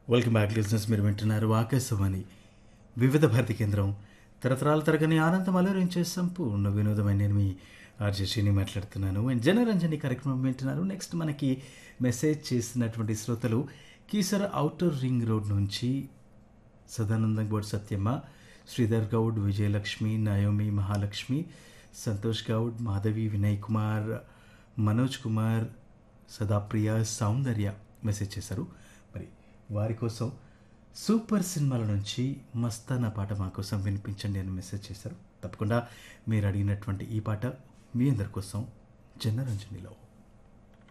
welcome back లిజినెస్ మీరు వింటున్నారు ఆకాశవాణి వివిధ భారతి కేంద్రం తరతరాల తరగని ఆనందం అలరించే సంపూర్ణ వినోదమైన నేను మీ ఆర్జేషిని మాట్లాడుతున్నాను అండ్ జనరంజని కార్యక్రమం వింటున్నారు నెక్స్ట్ మనకి మెసేజ్ చేసినటువంటి శ్రోతలు కీసర అవుటర్ రింగ్ రోడ్ నుంచి సదానందం గౌడ్ సత్యమ్మ శ్రీధర్ గౌడ్ విజయలక్ష్మి నయోమి మహాలక్ష్మి సంతోష్ గౌడ్ మాధవి వినయ్ కుమార్ మనోజ్ కుమార్ సదాప్రియ సౌందర్య మెసేజ్ చేశారు మరి వారి కోసం సూపర్ సినిమాల నుంచి మస్తానా పాట మా కోసం వినిపించండి అని మెసేజ్ చేశారు తప్పకుండా మీరు అడిగినటువంటి ఈ పాట మీ అందరి కోసం జనరంజనిలో